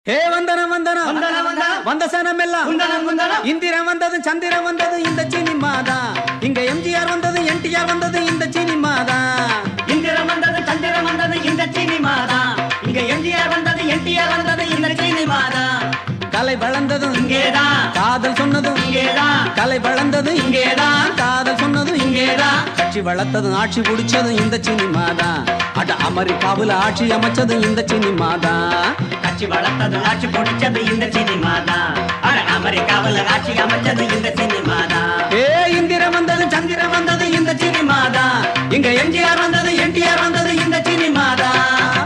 ஹே வந்தனம் வந்தனம் வந்தனம் வந்தனம். வந்த சனம் எல்லாம் குந்தனம் குந்தனம் இந்திரன் வந்தது சந்திரன் வந்தது இந்த சினிமா தான் இங்க எம்ஜிஆர் வந்தது என்டிஆர் வந்தது இந்த சினிமா தான் இந்திரம் வந்தது சந்திரம் வந்தது இந்த சினிமா தான் இங்க எம்ஜிஆர் வந்தது என்டிஆர் வந்தது இந்த சினிமா தான் கலை வளர்ந்ததும் இங்கேதான் காதல் சொன்னதும் இங்கேதான் கலை வளர்ந்தது இங்கேதான் காதல் சொன்னதும் இங்கேதான் கட்சி வளர்த்ததும் ஆட்சி பிடிச்சதும் இந்த சினிமா தான் அட அமெரிக்காவுல ஆட்சி அமைச்சதும் இந்த சினிமா தான் கட்சி வளர்த்தது ஆட்சி பிடிச்சது இந்த சினிமா தான் அட அமெரிக்காவில் ஆட்சி அமைச்சது இந்த சினிமா தான் ஏ இந்திரன் வந்தது சந்திரன் வந்தது இந்த சினிமா தான் இங்க எம்ஜிஆர் வந்தது என்டிஆர் வந்தது இந்த சினிமா தான்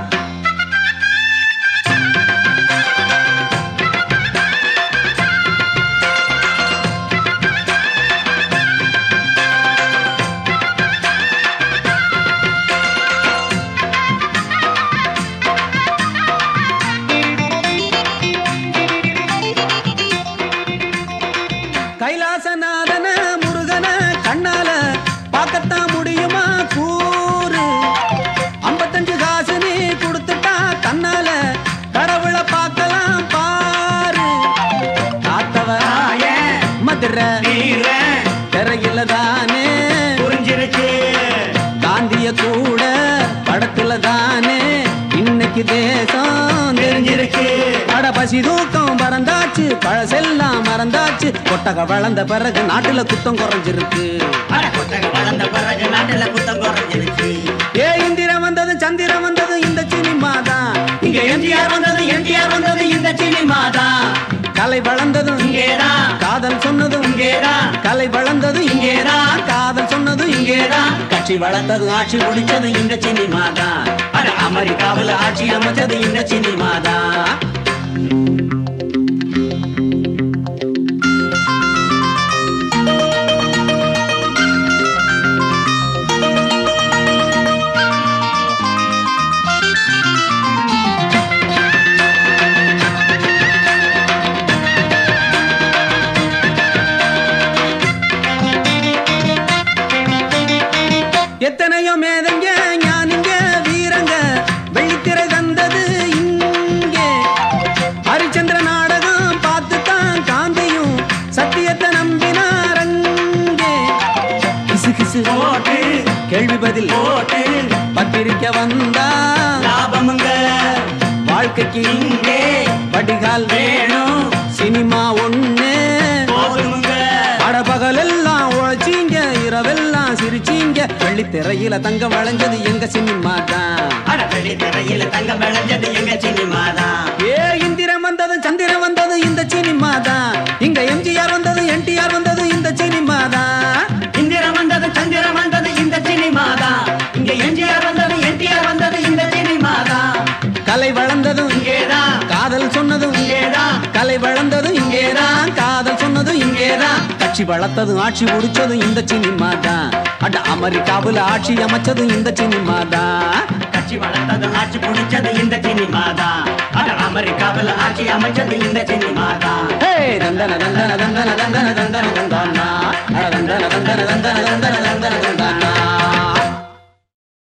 கைலாசநாதன முருகன கண்ணால பார்க்கத்தான் முடியுமா கூறு ஐம்பத்தஞ்சு காசு நீ கொடுத்துட்டா தன்னால கடவுளை பார்க்கலாம் பாரு காத்தவ ஆயே, மதுரை வீரன் திரையில தானே புரிஞ்சிருச்சு காந்திய கூட படத்துல தானே இன்னைக்கு தேசம் தெரிஞ்சிருச்சு அட பசி தூக்கம் பறந்தாச்சு பழசெல்லாம் மறந்தாச்சு கொட்டக வளர்ந்த பிறகு நாட்டுல குத்தம் குறைஞ்சிருக்கு அட கொட்டக வளர்ந்த பிறகு நாட்டுல குத்தம் குறைஞ்சிருச்சு ஏ இந்திரன் வந்தது சந்திரன் வந்தது இந்த சினிமா தான் இங்க எம்ஜிஆர் வந்தது என்டிஆர் வந்தது இந்த சினிமா தான் கலை வளர்ந்ததும் இங்கேதான் காதல் சொன்னதும் இங்கேதான் கலை வளர்ந்ததும் இங்கேதான் காதல் சொன்னதும் இங்கேதான் கட்சி வளர்த்தது ஆட்சி பிடிச்சது இந்த சினிமா தான் அட அமெரிக்காவில் ஆட்சி அமைச்சது இந்த சினிமா தான் எத்தனையோ மேதங்க ஞானிங்க வீரங்க வெள்ளித்திரை தந்தது இங்கே ஹரிச்சந்திர நாடகம் பார்த்து தான் காந்தியும் சத்தியத்தை நம்பினாரங்கே கிசு கிசு போட்டு கேள்வி பதில் போட்டு பத்திரிக்கை வந்தா லாபமுங்க வாழ்க்கைக்கு இங்கே வடிகால் வேணும் சினிமா ஒண்ணு போதுமுங்க பகலெல்லாம் உழைச்சீங்க இரவெல்லாம் சிரிச்சீங்க வெள்ளித்திரையில தங்க வளைஞ்சது எங்க சினிமா தான் அட வெள்ளி திரையில தங்கம் விளைஞ்சது எங்க சினிமா தான் ஏ இந்திரன் வந்தது சந்திரன் வந்தது இந்த சினிமா தான் இங்க எம்ஜிஆர் வந்தது என்டிஆர் வந்தது இந்த சினிமா தான் இந்திரம் வந்தது சந்திரம் வந்தது இந்த சினிமா தான் இங்க எம்ஜிஆர் வந்தது என்டிஆர் வந்தது இந்த சினிமா தான் கலை வளர்ந்ததும் இங்கேதான் காதல் சொன்னதும் இங்கேதான் கலை வளர்ந்ததும் இங்கேதான் காதல் சொன்னதும் இங்கேதான் கட்சி வளர்த்ததும் ஆட்சி முடிச்சதும் இந்த சினிமா தான் அட அமெரிக்காவுல ஆட்சி அமைச்சதும் இந்த சினிமா தான் கட்சி வளர்த்தது ஆட்சி பிடிச்சது இந்த சினிமா தான் அட அமெரிக்காவில் ஆட்சி அமைச்சது இந்த சினிமா தான் ஹே தந்தன தந்தன தந்தன தந்தன தந்தன தந்தானா அட தந்தன தந்தன தந்தன தந்தன தந்தன தந்தானா